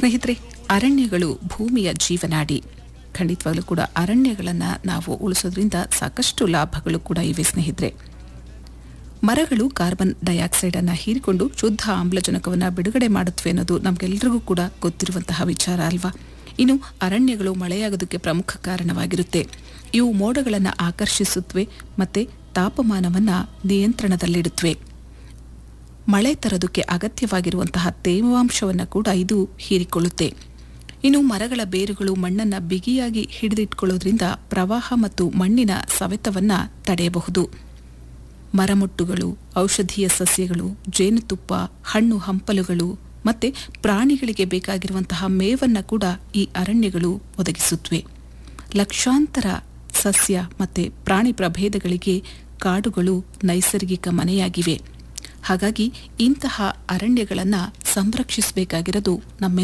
ಸ್ನೇಹಿತರೆ ಅರಣ್ಯಗಳು ಭೂಮಿಯ ಜೀವನಾಡಿ ಖಂಡಿತವಾಗ್ಲೂ ಕೂಡ ಅರಣ್ಯಗಳನ್ನು ನಾವು ಉಳಿಸೋದ್ರಿಂದ ಸಾಕಷ್ಟು ಲಾಭಗಳು ಕೂಡ ಇವೆ ಸ್ನೇಹಿತರೆ ಮರಗಳು ಕಾರ್ಬನ್ ಡೈಆಕ್ಸೈಡ್ ಅನ್ನು ಹೀರಿಕೊಂಡು ಶುದ್ಧ ಆಮ್ಲಜನಕವನ್ನು ಬಿಡುಗಡೆ ಮಾಡುತ್ತವೆ ಅನ್ನೋದು ನಮಗೆಲ್ಲರಿಗೂ ಕೂಡ ಗೊತ್ತಿರುವಂತಹ ವಿಚಾರ ಅಲ್ವಾ ಇನ್ನು ಅರಣ್ಯಗಳು ಮಳೆಯಾಗೋದಕ್ಕೆ ಪ್ರಮುಖ ಕಾರಣವಾಗಿರುತ್ತೆ ಇವು ಮೋಡಗಳನ್ನು ಆಕರ್ಷಿಸುತ್ತವೆ ಮತ್ತು ತಾಪಮಾನವನ್ನು ನಿಯಂತ್ರಣದಲ್ಲಿಡುತ್ತವೆ ಮಳೆ ತರೋದಕ್ಕೆ ಅಗತ್ಯವಾಗಿರುವಂತಹ ತೇವಾಂಶವನ್ನು ಕೂಡ ಇದು ಹೀರಿಕೊಳ್ಳುತ್ತೆ ಇನ್ನು ಮರಗಳ ಬೇರುಗಳು ಮಣ್ಣನ್ನು ಬಿಗಿಯಾಗಿ ಹಿಡಿದಿಟ್ಕೊಳ್ಳೋದ್ರಿಂದ ಪ್ರವಾಹ ಮತ್ತು ಮಣ್ಣಿನ ಸವೆತವನ್ನು ತಡೆಯಬಹುದು ಮರಮುಟ್ಟುಗಳು ಔಷಧೀಯ ಸಸ್ಯಗಳು ಜೇನುತುಪ್ಪ ಹಣ್ಣು ಹಂಪಲುಗಳು ಮತ್ತೆ ಪ್ರಾಣಿಗಳಿಗೆ ಬೇಕಾಗಿರುವಂತಹ ಮೇವನ್ನು ಕೂಡ ಈ ಅರಣ್ಯಗಳು ಒದಗಿಸುತ್ತವೆ ಲಕ್ಷಾಂತರ ಸಸ್ಯ ಮತ್ತೆ ಪ್ರಾಣಿ ಪ್ರಭೇದಗಳಿಗೆ ಕಾಡುಗಳು ನೈಸರ್ಗಿಕ ಮನೆಯಾಗಿವೆ ಹಾಗಾಗಿ ಇಂತಹ ಅರಣ್ಯಗಳನ್ನು ಸಂರಕ್ಷಿಸಬೇಕಾಗಿರೋದು ನಮ್ಮೆಲ್ಲ